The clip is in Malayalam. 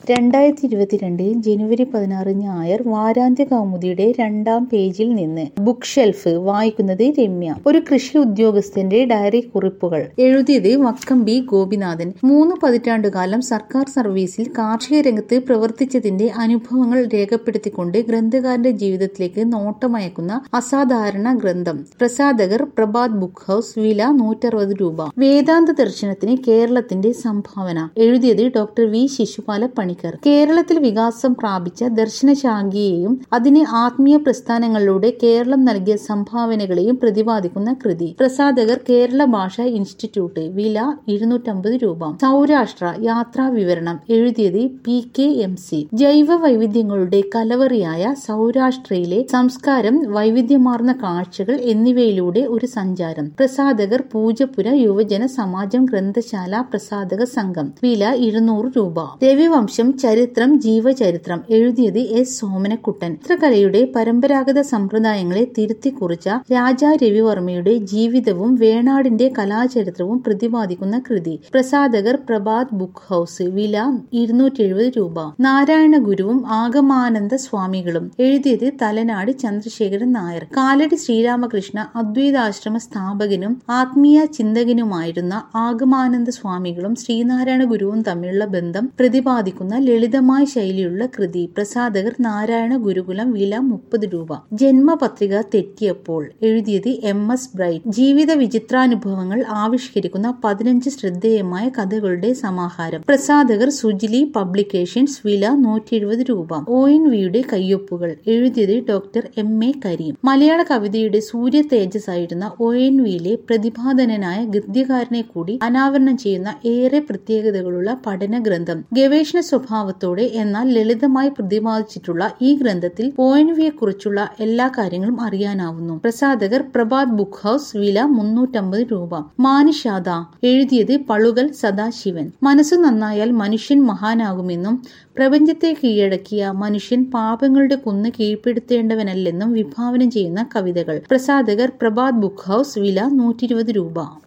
രണ്ടായിരത്തി ഇരുപത്തിരണ്ട് ജനുവരി പതിനാറ് ഞായർ വാരാന്ത്യ കൗമുദിയുടെ രണ്ടാം പേജിൽ നിന്ന് ബുക്ക് ഷെൽഫ് വായിക്കുന്നത് രമ്യ ഒരു കൃഷി ഉദ്യോഗസ്ഥന്റെ ഡയറി കുറിപ്പുകൾ എഴുതിയത് വക്കം ബി ഗോപിനാഥൻ മൂന്ന് പതിറ്റാണ്ടുകാലം സർക്കാർ സർവീസിൽ കാർഷിക രംഗത്ത് പ്രവർത്തിച്ചതിന്റെ അനുഭവങ്ങൾ രേഖപ്പെടുത്തിക്കൊണ്ട് ഗ്രന്ഥകാരന്റെ ജീവിതത്തിലേക്ക് നോട്ടമയക്കുന്ന അസാധാരണ ഗ്രന്ഥം പ്രസാധകർ പ്രഭാത് ബുക്ക് ഹൌസ് വില നൂറ്ററുപത് രൂപ വേദാന്ത ദർശനത്തിന് കേരളത്തിന്റെ സംഭാവന എഴുതിയത് ഡോക്ടർ വി ശിശുപാല പണിക്കർ കേരളത്തിൽ വികാസം പ്രാപിച്ച ദർശനശാഖയെയും അതിന് ആത്മീയ പ്രസ്ഥാനങ്ങളിലൂടെ കേരളം നൽകിയ സംഭാവനകളെയും പ്രതിപാദിക്കുന്ന കൃതി പ്രസാധകർ കേരള ഭാഷാ ഇൻസ്റ്റിറ്റ്യൂട്ട് വില ഇരുന്നൂറ്റമ്പത് രൂപ സൗരാഷ്ട്ര യാത്രാ വിവരണം എഴുതിയത് പി കെ എം സി ജൈവ വൈവിധ്യങ്ങളുടെ കലവറിയായ സൗരാഷ്ട്രയിലെ സംസ്കാരം വൈവിധ്യമാർന്ന കാഴ്ചകൾ എന്നിവയിലൂടെ ഒരു സഞ്ചാരം പ്രസാധകർ പൂജപ്പുര യുവജന സമാജം ഗ്രന്ഥശാല പ്രസാധക സംഘം വില ഇരുന്നൂറ് രൂപ രവിവംശം ചരിത്രം ജീവചരിത്രം എഴുതിയത് എസ് സോമനക്കുട്ടൻ ചിത്രകലയുടെ പരമ്പരാഗത സമ്പ്രദായങ്ങളെ തിരുത്തി കുറിച്ച രാജാ രവിവർമ്മയുടെ ജീവിതവും വേണാടിന്റെ കലാചരിത്രവും പ്രതിപാദിക്കുന്ന കൃതി പ്രസാധകർ പ്രഭാത് ബുക്ക് ഹൌസ് വില ഇരുന്നൂറ്റി എഴുപത് രൂപ നാരായണ ഗുരുവും ആഗമാനന്ദ സ്വാമികളും എഴുതിയത് തലനാട് ചന്ദ്രശേഖരൻ നായർ കാലടി ശ്രീരാമകൃഷ്ണ അദ്വൈതാശ്രമ സ്ഥാപകനും ആത്മീയ ചിന്തകനുമായിരുന്ന ആഗമാനന്ദ സ്വാമികളും ശ്രീനാരായണ ഗുരുവും തമ്മിലുള്ള ബന്ധം പ്രതിപാദിക്കുന്ന ലളിതമായ ശൈലിയുള്ള കൃതി പ്രസാധകർ നാരായണ ഗുരുകുലം വില മുപ്പത് രൂപ ജന്മപത്രിക തെറ്റിയപ്പോൾ എഴുതിയത് എം എസ് ബ്രൈറ്റ് ജീവിത വിചിത്രാനുഭവങ്ങൾ ആവിഷ്കരിക്കുന്ന പതിനഞ്ച് ശ്രദ്ധേയമായ കഥകളുടെ സമാഹാരം പ്രസാധകർ സുജിലി പബ്ലിക്കേഷൻസ് വില നൂറ്റി എഴുപത് രൂപ ഒ എൻ വിയുടെ കയ്യൊപ്പുകൾ എഴുതിയത് ഡോക്ടർ എം എ കരീം മലയാള കവിതയുടെ സൂര്യ തേജസ് ആയിരുന്ന ഒ എൻ വിയിലെ പ്രതിഭാധനനായ ഗദ്യകാരനെ കൂടി അനാവരണം ചെയ്യുന്ന ഏറെ പ്രത്യേകതകളുള്ള പഠന ഗ്രന്ഥം ഗവേഷണ സ്വഭാവത്തോടെ എന്നാൽ ലളിതമായി പ്രതിപാദിച്ചിട്ടുള്ള ഈ ഗ്രന്ഥത്തിൽ ഒ എൻ വിയെ കുറിച്ചുള്ള എല്ലാ കാര്യങ്ങളും അറിയാനാവുന്നു പ്രസാധകർ പ്രഭാത് ബുക്ക് ഹൌസ് വില മുന്നൂറ്റമ്പത് രൂപ മാനിഷാദ എഴുതിയത് പളുകൽ സദാശിവൻ മനസ്സ് നന്നായാൽ മനുഷ്യൻ മഹാനാകുമെന്നും പ്രപഞ്ചത്തെ കീഴടക്കിയ മനുഷ്യൻ പാപങ്ങളുടെ കുന്ന് കീഴ്പ്പെടുത്തേണ്ടവനല്ലെന്നും വിഭാവനം ചെയ്യുന്ന കവിതകൾ പ്രസാധകർ പ്രഭാത് ബുക്ക് ഹൌസ് വില നൂറ്റി രൂപ